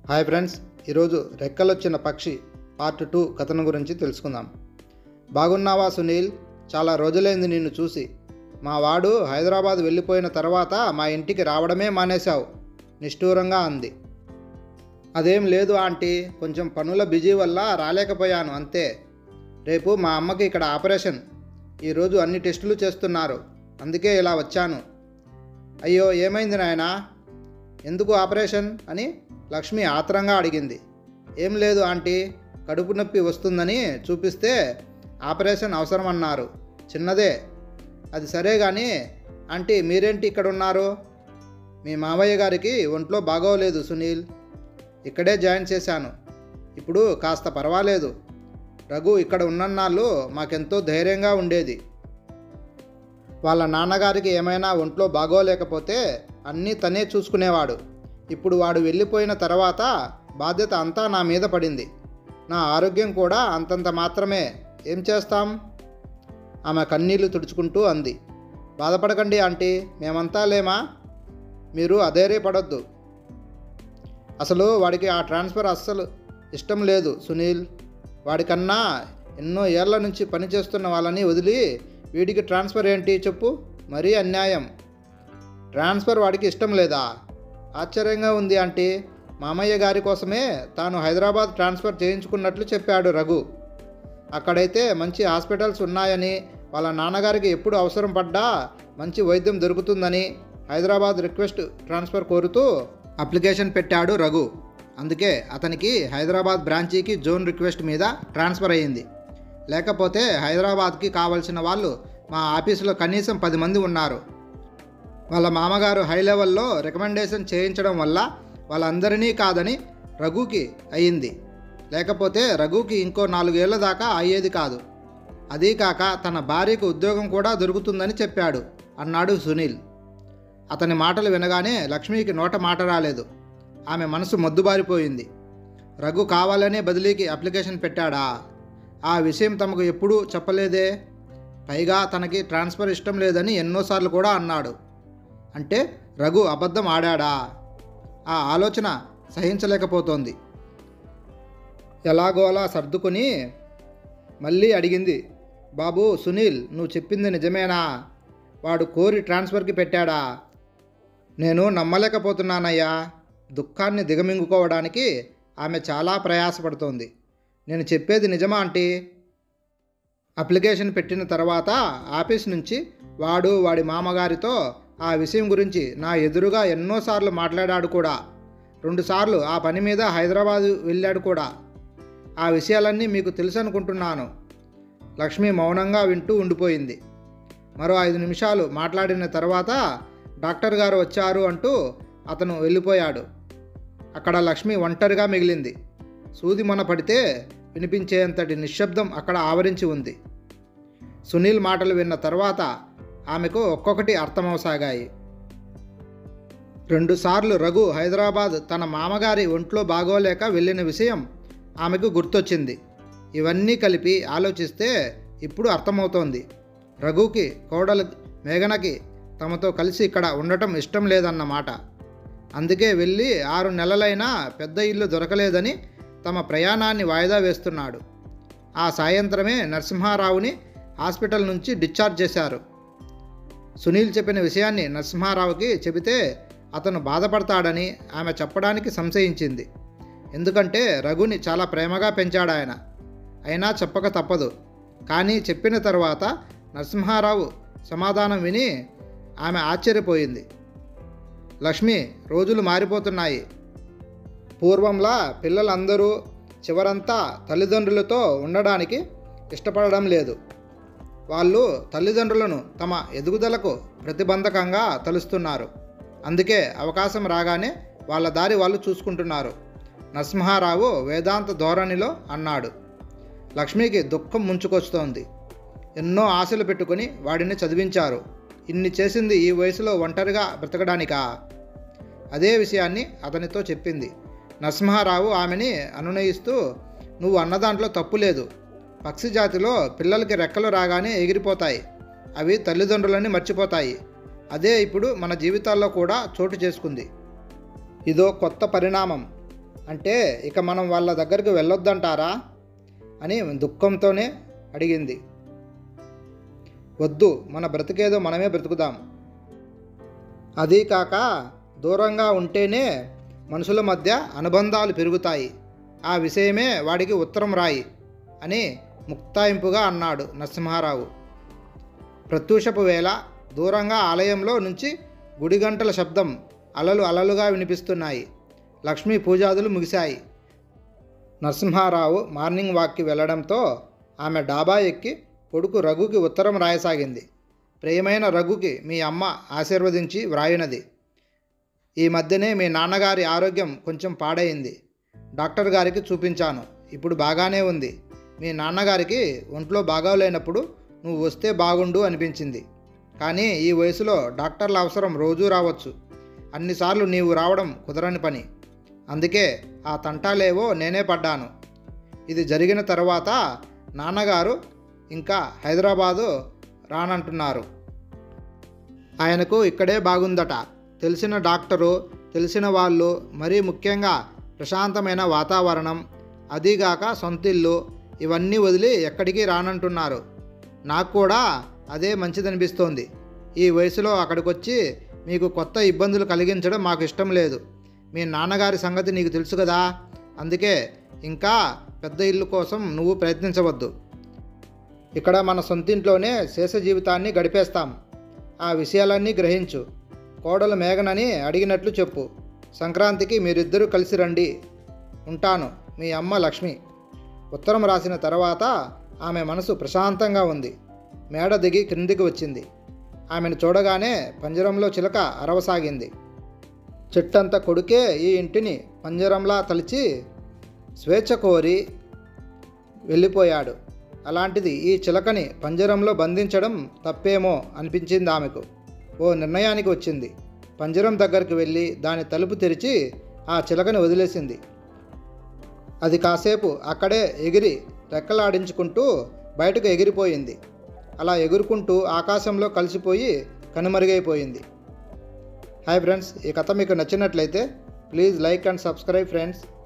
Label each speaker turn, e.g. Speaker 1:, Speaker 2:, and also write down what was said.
Speaker 1: hi friends ఈరోజు రెక్కలొచ్చిన పక్షి part two కథనం గురించి తెలుసుకుందాం బాగున్నావా సునీల్ చాలా రోజులైంది నిన్ను చూసి మా వాడు హైదరాబాద్ వెళ్ళిపోయిన తర్వాత మా ఇంటికి రావడమే మానేశావు నిష్ఠూరంగా అంది అదేం లేదు ఆంటీ కొంచెం పనుల బిజీ వల్ల రాలేకపోయాను అంతే రేపు మా అమ్మకి ఇక్కడ ఆపరేషన్ ఈరోజు అన్ని టెస్టులు చేస్తున్నారు అందుకే ఇలా వచ్చాను అయ్యో ఏమైంది నాయనా ఎందుకు ఆపరేషన్ అని లక్ష్మి ఆత్రంగా అడిగింది ఏం లేదు ఆంటీ కడుపు నొప్పి వస్తుందని చూపిస్తే ఆపరేషన్ అవసరమన్నారు చిన్నదే అది సరే కానీ ఆంటీ మీరేంటి ఇక్కడ ఉన్నారు మీ మావయ్య గారికి ఒంట్లో బాగోలేదు సునీల్ ఇక్కడే జాయిన్ చేశాను ఇప్పుడు కాస్త పర్వాలేదు రఘు ఇక్కడ ఉన్నన్నాళ్ళు మాకెంతో ధైర్యంగా ఉండేది వాళ్ళ నాన్నగారికి ఏమైనా ఒంట్లో బాగోలేకపోతే అన్నీ తనే చూసుకునేవాడు ఇప్పుడు వాడు వెళ్ళిపోయిన తర్వాత బాధ్యత అంతా నా మీద పడింది నా ఆరోగ్యం కూడా అంతంత మాత్రమే ఏం చేస్తాం ఆమె కన్నీళ్లు తుడుచుకుంటూ అంది బాధపడకండి ఆంటీ మేమంతా లేమా మీరు అధైర్యపడొద్దు అసలు వాడికి ఆ ట్రాన్స్ఫర్ అస్సలు ఇష్టం లేదు సునీల్ వాడికన్నా ఎన్నో ఏళ్ల నుంచి పనిచేస్తున్న వాళ్ళని వదిలి వీడికి ట్రాన్స్ఫర్ ఏంటి చెప్పు మరీ అన్యాయం ట్రాన్స్ఫర్ వాడికి ఇష్టం లేదా ఆశ్చర్యంగా ఉంది ఆంటీ మామయ్య గారి కోసమే తాను హైదరాబాద్ ట్రాన్స్ఫర్ చేయించుకున్నట్లు చెప్పాడు రఘు అక్కడైతే మంచి హాస్పిటల్స్ ఉన్నాయని వాళ్ళ నాన్నగారికి ఎప్పుడు అవసరం పడ్డా మంచి వైద్యం దొరుకుతుందని హైదరాబాద్ రిక్వెస్ట్ ట్రాన్స్ఫర్ కోరుతూ అప్లికేషన్ పెట్టాడు రఘు అందుకే అతనికి హైదరాబాద్ బ్రాంచీకి జోన్ రిక్వెస్ట్ మీద ట్రాన్స్ఫర్ అయ్యింది లేకపోతే హైదరాబాద్కి కావలసిన వాళ్ళు మా ఆఫీసులో కనీసం పది మంది ఉన్నారు వాళ్ళ మామగారు హై లెవెల్లో రికమెండేషన్ చేయించడం వల్ల వాళ్ళందరినీ కాదని రఘుకి అయ్యింది లేకపోతే రఘుకి ఇంకో నాలుగేళ్ల దాకా అయ్యేది కాదు అదీ కాక తన భార్యకు ఉద్యోగం కూడా దొరుకుతుందని చెప్పాడు అన్నాడు సునీల్ అతని మాటలు వినగానే లక్ష్మికి నోట మాట రాలేదు ఆమె మనసు మొద్దుబారిపోయింది రఘు కావాలనే బదిలీకి అప్లికేషన్ పెట్టాడా ఆ విషయం తమకు ఎప్పుడూ చెప్పలేదే పైగా తనకి ట్రాన్స్ఫర్ ఇష్టం లేదని ఎన్నోసార్లు కూడా అన్నాడు అంటే రఘు అబద్ధం ఆడాడా ఆ ఆలోచన సహించలేకపోతోంది ఎలాగో అలా సర్దుకుని మళ్ళీ అడిగింది బాబు సునీల్ నువ్వు చెప్పింది నిజమేనా వాడు కోరి ట్రాన్స్ఫర్కి పెట్టాడా నేను నమ్మలేకపోతున్నానయ్యా దుఃఖాన్ని దిగమింగుకోవడానికి ఆమె చాలా ప్రయాసపడుతోంది నేను చెప్పేది నిజమా ఆంటీ అప్లికేషన్ పెట్టిన తర్వాత ఆఫీస్ నుంచి వాడు వాడి మామగారితో ఆ విషయం గురించి నా ఎదురుగా ఎన్నోసార్లు మాట్లాడాడు కూడా రెండుసార్లు ఆ పని మీద హైదరాబాదు వెళ్ళాడు కూడా ఆ విషయాలన్నీ మీకు తెలుసు అనుకుంటున్నాను లక్ష్మి మౌనంగా వింటూ ఉండిపోయింది మరో ఐదు నిమిషాలు మాట్లాడిన తర్వాత డాక్టర్ గారు వచ్చారు అంటూ అతను వెళ్ళిపోయాడు అక్కడ లక్ష్మి ఒంటరిగా మిగిలింది సూది మొన పడితే వినిపించేంతటి నిశ్శబ్దం అక్కడ ఆవరించి ఉంది సునీల్ మాటలు విన్న తర్వాత ఆమెకు ఒక్కొక్కటి అర్థమవసాగాయి రెండుసార్లు రఘు హైదరాబాద్ తన మామగారి ఒంట్లో బాగోలేక వెళ్ళిన విషయం ఆమెకు గుర్తొచ్చింది ఇవన్నీ కలిపి ఆలోచిస్తే ఇప్పుడు అర్థమవుతోంది రఘుకి కోడలు మేఘనకి తమతో కలిసి ఇక్కడ ఉండటం ఇష్టం లేదన్నమాట అందుకే వెళ్ళి ఆరు నెలలైనా పెద్ద ఇల్లు దొరకలేదని తమ ప్రయాణాన్ని వాయిదా వేస్తున్నాడు ఆ సాయంత్రమే నరసింహారావుని హాస్పిటల్ నుంచి డిశ్చార్జ్ చేశారు సునీల్ చెప్పిన విషయాన్ని నరసింహారావుకి చెబితే అతను బాధపడతాడని ఆమె చెప్పడానికి సంశయించింది ఎందుకంటే రఘుని చాలా ప్రేమగా పెంచాడు ఆయన అయినా చెప్పక తప్పదు కానీ చెప్పిన తర్వాత నరసింహారావు సమాధానం విని ఆమె ఆశ్చర్యపోయింది లక్ష్మి రోజులు మారిపోతున్నాయి పూర్వంలా పిల్లలందరూ చివరంతా తల్లిదండ్రులతో ఉండడానికి ఇష్టపడడం లేదు వాళ్ళు తల్లిదండ్రులను తమ ఎదుగుదలకు ప్రతిబంధకంగా తలుస్తున్నారు అందుకే అవకాశం రాగానే వాళ్ళ దారి వాళ్ళు చూసుకుంటున్నారు నరసింహారావు వేదాంత ధోరణిలో అన్నాడు లక్ష్మికి దుఃఖం ముంచుకొస్తోంది ఎన్నో ఆశలు పెట్టుకుని వాడిని చదివించారు ఇన్ని చేసింది ఈ వయసులో ఒంటరిగా బ్రతకడానికా అదే విషయాన్ని అతనితో చెప్పింది నరసింహారావు ఆమెని అనునయిస్తూ నువ్వు అన్న దాంట్లో తప్పు లేదు పక్షి జాతిలో పిల్లలకి రెక్కలు రాగానే ఎగిరిపోతాయి అవి తల్లిదండ్రులని మర్చిపోతాయి అదే ఇప్పుడు మన జీవితాల్లో కూడా చోటు చేసుకుంది ఇదో కొత్త పరిణామం అంటే ఇక మనం వాళ్ళ దగ్గరికి వెళ్ళొద్దంటారా అని దుఃఖంతోనే అడిగింది వద్దు మన బ్రతికేదో మనమే బ్రతుకుదాం అదీ కాక దూరంగా ఉంటేనే మనుషుల మధ్య అనుబంధాలు పెరుగుతాయి ఆ విషయమే వాడికి ఉత్తరం రాయి అని ముక్తాయింపుగా అన్నాడు నరసింహారావు ప్రత్యూషపు వేళ దూరంగా ఆలయంలో నుంచి గుడి గంటల శబ్దం అలలు అలలుగా వినిపిస్తున్నాయి లక్ష్మీ పూజాదులు ముగిశాయి నరసింహారావు మార్నింగ్ వాక్కి వెళ్ళడంతో ఆమె డాబా ఎక్కి కొడుకు రఘుకి ఉత్తరం రాయసాగింది ప్రియమైన రఘుకి మీ అమ్మ ఆశీర్వదించి వ్రాయినది ఈ మధ్యనే మీ నాన్నగారి ఆరోగ్యం కొంచెం పాడైంది డాక్టర్ గారికి చూపించాను ఇప్పుడు బాగానే ఉంది మీ నాన్నగారికి ఒంట్లో బాగోలేనప్పుడు నువ్వు వస్తే బాగుండు అనిపించింది కానీ ఈ వయసులో డాక్టర్ల అవసరం రోజూ రావచ్చు అన్నిసార్లు నీవు రావడం కుదరని పని అందుకే ఆ తంటాలేవో నేనే పడ్డాను ఇది జరిగిన తర్వాత నాన్నగారు ఇంకా హైదరాబాదు రానంటున్నారు ఆయనకు ఇక్కడే బాగుందట తెలిసిన డాక్టరు తెలిసిన వాళ్ళు మరీ ముఖ్యంగా ప్రశాంతమైన వాతావరణం అదీగాక సొంతిల్లు ఇవన్నీ వదిలి ఎక్కడికి రానంటున్నారు నాకు కూడా అదే మంచిదనిపిస్తోంది ఈ వయసులో అక్కడికొచ్చి మీకు కొత్త ఇబ్బందులు కలిగించడం మాకు ఇష్టం లేదు మీ నాన్నగారి సంగతి నీకు తెలుసు కదా అందుకే ఇంకా పెద్ద ఇల్లు కోసం నువ్వు ప్రయత్నించవద్దు ఇక్కడ మన సొంతింట్లోనే శేష జీవితాన్ని గడిపేస్తాం ఆ విషయాలన్నీ గ్రహించు కోడలు మేఘనని అడిగినట్లు చెప్పు సంక్రాంతికి మీరిద్దరూ కలిసి రండి ఉంటాను మీ అమ్మ లక్ష్మి ఉత్తరం రాసిన తర్వాత ఆమె మనసు ప్రశాంతంగా ఉంది మేడ దిగి క్రిందికి వచ్చింది ఆమెను చూడగానే పంజరంలో చిలక అరవసాగింది చెట్టంత కొడుకే ఈ ఇంటిని పంజరంలా తలిచి స్వేచ్ఛ కోరి వెళ్ళిపోయాడు అలాంటిది ఈ చిలకని పంజరంలో బంధించడం తప్పేమో అనిపించింది ఆమెకు ఓ నిర్ణయానికి వచ్చింది పంజరం దగ్గరికి వెళ్ళి దాని తలుపు తెరిచి ఆ చిలకని వదిలేసింది అది కాసేపు అక్కడే ఎగిరి రెక్కలాడించుకుంటూ బయటకు ఎగిరిపోయింది అలా ఎగురుకుంటూ ఆకాశంలో కలిసిపోయి కనుమరుగైపోయింది హాయ్ ఫ్రెండ్స్ ఈ కథ మీకు నచ్చినట్లయితే please like and subscribe friends